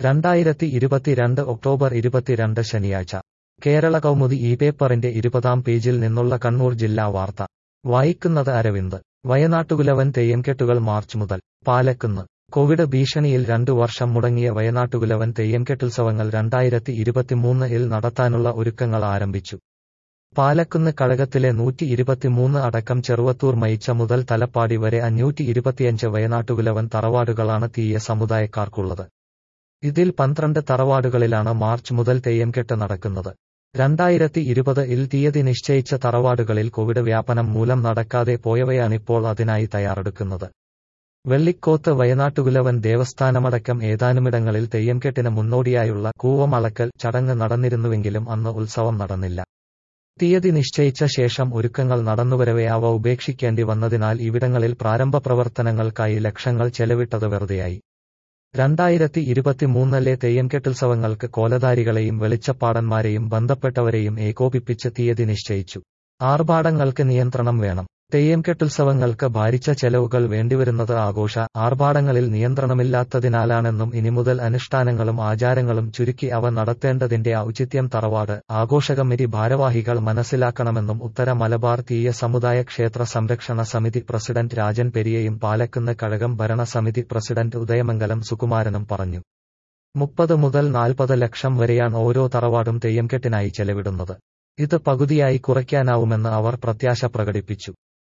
രണ്ടായിരത്തി ഇരുപത്തിരണ്ട് ഒക്ടോബർ ഇരുപത്തിരണ്ട് ശനിയാഴ്ച കേരള കൗമുദി ഈ പേപ്പറിന്റെ ഇരുപതാം പേജിൽ നിന്നുള്ള കണ്ണൂർ ജില്ലാ വാർത്ത വായിക്കുന്നത് അരവിന്ദ് വയനാട്ടുകുലവൻ തെയ്യംകെട്ടുകൾ മാർച്ച് മുതൽ പാലക്കുന്ന് കോവിഡ് ഭീഷണിയിൽ രണ്ടു വർഷം മുടങ്ങിയ വയനാട്ടുകുലവൻ തെയ്യംകെട്ടുത്സവങ്ങൾ രണ്ടായിരത്തി ഇരുപത്തിമൂന്ന് ഇൽ നടത്താനുള്ള ഒരുക്കങ്ങൾ ആരംഭിച്ചു പാലക്കുന്ന് കഴകത്തിലെ നൂറ്റി ഇരുപത്തിമൂന്ന് അടക്കം ചെറുവത്തൂർ മയിച്ച മുതൽ തലപ്പാടി വരെ അഞ്ഞൂറ്റി ഇരുപത്തിയഞ്ച് വയനാട്ടുകുലവൻ തറവാടുകളാണ് തീയ സമുദായക്കാർക്കുള്ളത് ഇതിൽ പന്ത്രണ്ട് തറവാടുകളിലാണ് മാർച്ച് മുതൽ തെയ്യംകെട്ട് നടക്കുന്നത് രണ്ടായിരത്തി ഇരുപത് ഇൽ തീയതി നിശ്ചയിച്ച തറവാടുകളിൽ കോവിഡ് വ്യാപനം മൂലം നടക്കാതെ പോയവയാണിപ്പോൾ അതിനായി തയ്യാറെടുക്കുന്നത് വെള്ളിക്കോത്ത് വയനാട്ടുകുലവൻ ദേവസ്ഥാനമടക്കം ഏതാനുമിടങ്ങളിൽ തെയ്യംകെട്ടിന് മുന്നോടിയായുള്ള കൂവമളക്കൽ ചടങ്ങ് നടന്നിരുന്നുവെങ്കിലും അന്ന് ഉത്സവം നടന്നില്ല തീയതി നിശ്ചയിച്ച ശേഷം ഒരുക്കങ്ങൾ നടന്നുവരവെ അവ ഉപേക്ഷിക്കേണ്ടി വന്നതിനാൽ ഇവിടങ്ങളിൽ പ്രാരംഭ പ്രവർത്തനങ്ങൾക്കായി ലക്ഷങ്ങൾ ചെലവിട്ടത് വെറുതെയായി രണ്ടായിരത്തി ഇരുപത്തിമൂന്നിലെ തെയ്യംകെട്ടുത്സവങ്ങൾക്ക് കോലധാരികളെയും വെളിച്ചപ്പാടന്മാരെയും ബന്ധപ്പെട്ടവരെയും ഏകോപിപ്പിച്ച് തീയതി നിശ്ചയിച്ചു ആർഭാടങ്ങൾക്ക് നിയന്ത്രണം വേണം തെയ്യംകെട്ടുത്സവങ്ങൾക്ക് ഭാരിച്ച ചെലവുകൾ വേണ്ടിവരുന്നത് ആഘോഷ ആർഭാടങ്ങളിൽ നിയന്ത്രണമില്ലാത്തതിനാലാണെന്നും ഇനി മുതൽ അനുഷ്ഠാനങ്ങളും ആചാരങ്ങളും ചുരുക്കി അവ നടത്തേണ്ടതിന്റെ ഔചിത്യം തറവാട് ആഘോഷ കമ്മിറ്റി ഭാരവാഹികൾ മനസ്സിലാക്കണമെന്നും ഉത്തര മലബാർ തീയ സമുദായ ക്ഷേത്ര സംരക്ഷണ സമിതി പ്രസിഡന്റ് രാജൻ പെരിയയും പാലക്കുന്ന് കഴകം ഭരണസമിതി പ്രസിഡന്റ് ഉദയമംഗലം സുകുമാരനും പറഞ്ഞു മുപ്പത് മുതൽ നാൽപ്പത് ലക്ഷം വരെയാണ് ഓരോ തറവാടും തെയ്യംകെട്ടിനായി ചെലവിടുന്നത് ഇത് പകുതിയായി കുറയ്ക്കാനാവുമെന്ന് അവർ പ്രത്യാശ പ്രകടിപ്പിച്ചു